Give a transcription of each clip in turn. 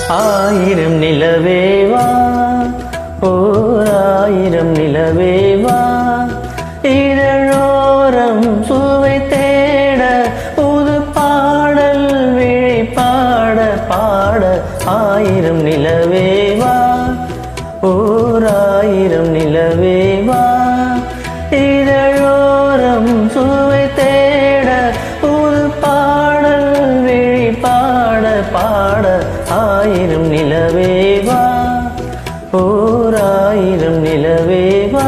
ஆயிரம் நிலவேவா ஓர் ஆயிரம் நிலவேவா இதழோரம் சுவை தேட புது பாடல் விழி பாட பாட ஆயிரம் நிலவேவா ஓர் ஆயிரம் நிலவேவா இதழோரம் சுவை தேட புது பாடல் விழி பாட பாட ஆயிரம் நிலவேவா ஓர் ஆயிரம் நிலவேவா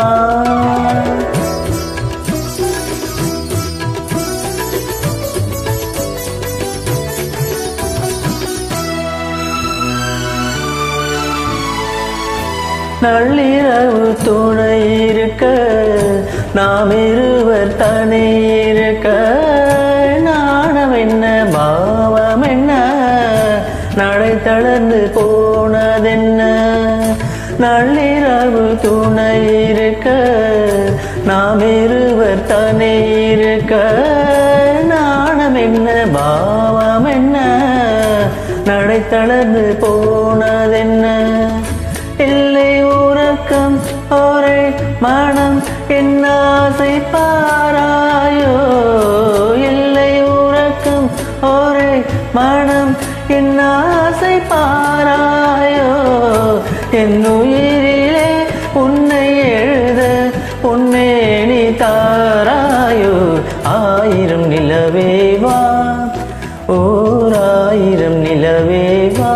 நள்ளிரவு துணை இருக்க நாம் இருவர் தனி இருக்க நாணம் என்ன பாவம் என்ன நடை தளர்ந்து போனதென்ன நள்ளிரவு துணை இருக்க நாம் இருவர் தனி இருக்க நாணம் என்ன பாவம் என்ன நடை தளர்ந்து போனதென்ன இல்லை உறக்கம் ஒரே மனம் என் ஆசை பாராயோ இல்லை உறக்கம் ஒரே மனம் என் ஆசை பாராயோ என் உயிரிலே உன்னை எழுத உன்னை நீ தாராயோ ஆயிரம் நிலவேவா ஓர் ஆயிரம் நிலவேவா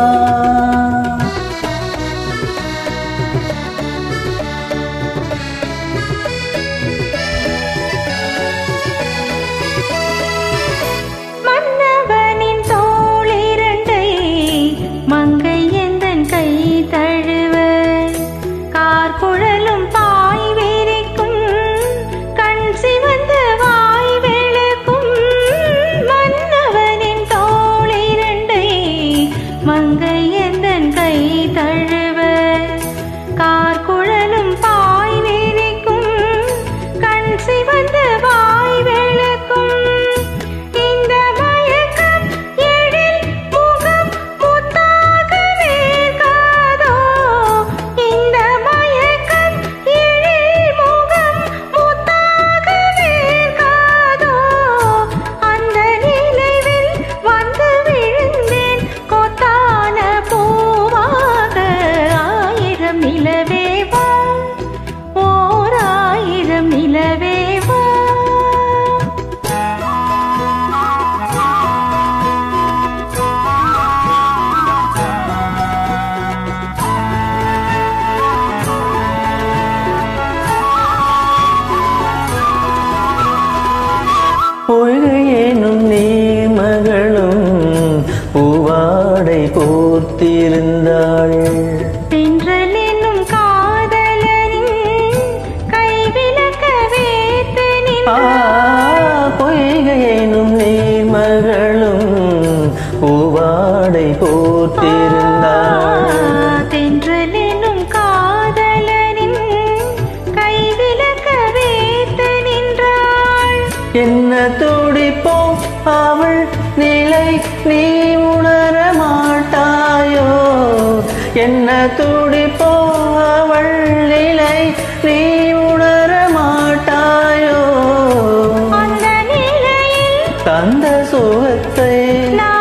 மன்னவனின் தோளிரண்டை மங்கை எந்தன் கை தழுவ கார்குழலும் பாய் விரிக்கும் கண் சிவந்த வாய் விளக்கும் மன்னவனின் தோளிரண்டை மங்கை எந்தன் கை தழுவ கார்குழலும் பாய் விரிக்கும் கண் சிவந்த வாய் விளக்கும் இந்த மயக்கம் எழில் முகம் முத்தாக வேர்க்காதோ இந்த மயக்கம் எழில் முகம் முத்தாக வேர்க்காதோ அந்த நிலைவில் வந்து விழுந்தேன் கொத்தான பூவாக ஆயிரம் நிலவேவா ஓர் ஆயிரம் நிலவேவா பொய்கை எனும் நீர்மகளும் பூவாடை போர்த்திருந்தாள் தென்றல் என்னும் காதலனின் கைவிளக்க வேத்து ஆ, பொய்கை எனும் நீர்மகளும் பூவாடை போர்த்திருந்தாள் தென்றல் என்னும் காதலனின் கைவிளக்க வேத்து நின்றாள் என்ன துடிப்போ அவள் நிலை நீ உணர மாட்டாயோ என்ன துடிப்போ அவள் நிலை நீ உணர மாட்டாயோ அந்த நிலையில் தந்த சுகத்தை நான்